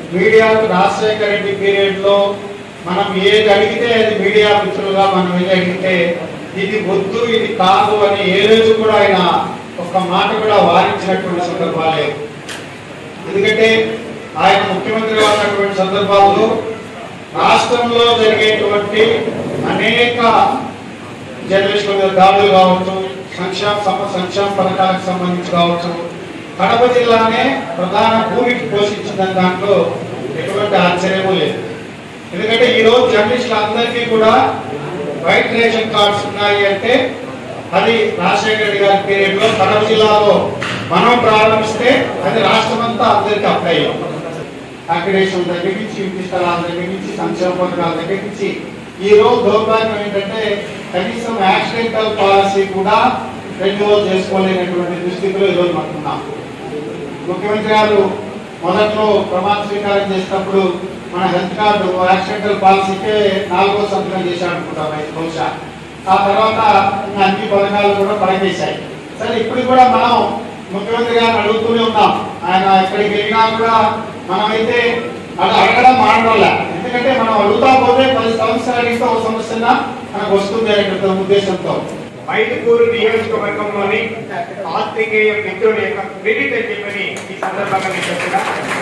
మీడియాకు రాజశేఖర రెడ్డి పీరియడ్ లో మనం ఏది అడిగితే అది మీడియా మిత్రులుగా మనం ఏది అడిగితే ఇది వద్దు ఇది కాదు అని ఏ రోజు కూడా ఆయన ఒక్క మాట కూడా వారించినటువంటి సందర్భాలు లేవు ఎందుకంటే ఆయన ముఖ్యమంత్రిగా ఉన్నటువంటి సందర్భాల్లో రాష్ట్రంలో జరిగేటువంటి అనేక జర్నలిస్టుల మీద దాడులు కావచ్చు సంక్షేమ సమ- సంక్షేమ పథకాలకు సంబంధించి కావచ్చు కడప జిల్లానే ప్రధాన భూమికి పోషించిన దాంట్లో ఎటువంటి ఆశ్చర్యము లేదు ఎందుకంటే ఈ రోజు జర్నలిస్టులందరికీ కూడా వైట్ రేషన్ కార్డ్స్ ఉన్నాయి అంటే అది రాజశేఖర రెడ్డి గారి పీరియడ్ లో కడప జిల్లాలో మనం ప్రారంభిస్తే అది రాష్ట్రం అంతా అందరికీ అప్లై అయ్యాం అక్రిడేషన్ దగ్గర నుంచి ఇంటి స్థలాల దగ్గర నుంచి సంక్షేమ పథకాల దగ్గర నుంచి ఈ రోజు దౌర్భాగ్యం ఏంటంటే కనీసం యాక్సిడెంటల్ పాలసీ కూడా రెన్యువల్ చేసుకోలేనటువంటి దుస్థితిలో ఈరోజు మనకున్నాం ముఖ్యమంత్రి గారు మొదట్లో ప్రమాణ స్వీకారం చేసినప్పుడు మన హెల్త్ కార్డు యాక్సిడెంటల్ పాలసీకే నాలుగో సంతకం చేశాడు అనుకుంటాం అయితే బహుశా ఆ తర్వాత ఇంకా అన్ని పథకాలు కూడా పనిచేశాయి సరే ఇప్పుడు కూడా మనం ముఖ్యమంత్రి గారిని అడుగుతూనే ఉన్నాం ఆయన ఎక్కడికి వెళ్ళినా కూడా మనమైతే అది అడగడం మానవల్ల ఎందుకంటే మనం అడుగుతా పోతే పది సంవత్సరాలు అడిగితే ఒక సమస్య మనకు వస్తుంది అనేటువంటి ఉద్దేశంతో మైదుకూరు నియోజకవర్గంలోని ఆత్రికేయ మిత్రుల యొక్క క్రెడిట్ అని చెప్పని ఈ సందర్భంగా నేను చెప్తున్నా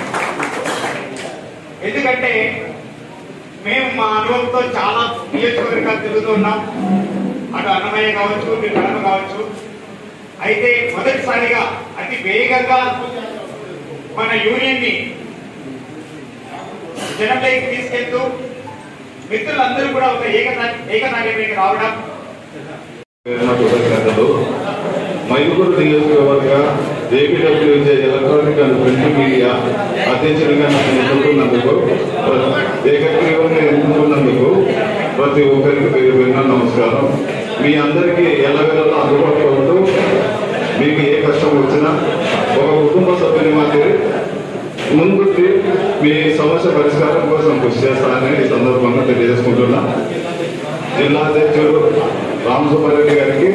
ఎందుకంటే మేము మా అనుభవంతో చాలా నియోజకవర్గాలు తిరుగుతున్నాం అటు అన్నమయ్య కావచ్చు ఇటు కడప కావచ్చు అయితే మొదటిసారిగా అతి వేగంగా మన యూనియన్ ని జనంలోకి తీసుకెళ్తూ మిత్రులందరూ కూడా ఒక ఏకతా ఏకతాటిపైకి రావడం నా కృతజ్ఞతలు మైదుకూరు నియోజకవర్గ APWJ electronic and print media అధ్యక్షుడిగా నన్ను ఎన్నుకున్నందుకు ఏకగ్రీవంగా ఎన్నుకున్నందుకు ప్రతి ఒక్కరికి పేరు పేరున నమస్కారం మీ అందరికీ ఎల్లవేళలా అందుబాటులో ఉంటూ మీకు ఏ కష్టం వచ్చినా ఒక కుటుంబ సభ్యుని మాదిరి ముందుకి మీ సమస్య పరిష్కారం కోసం కృషి చేస్తానని ఈ సందర్భంగా తెలియజేసుకుంటున్నా జిల్లా అధ్యక్షుడు రామసుబ్బారెడ్డి గారికి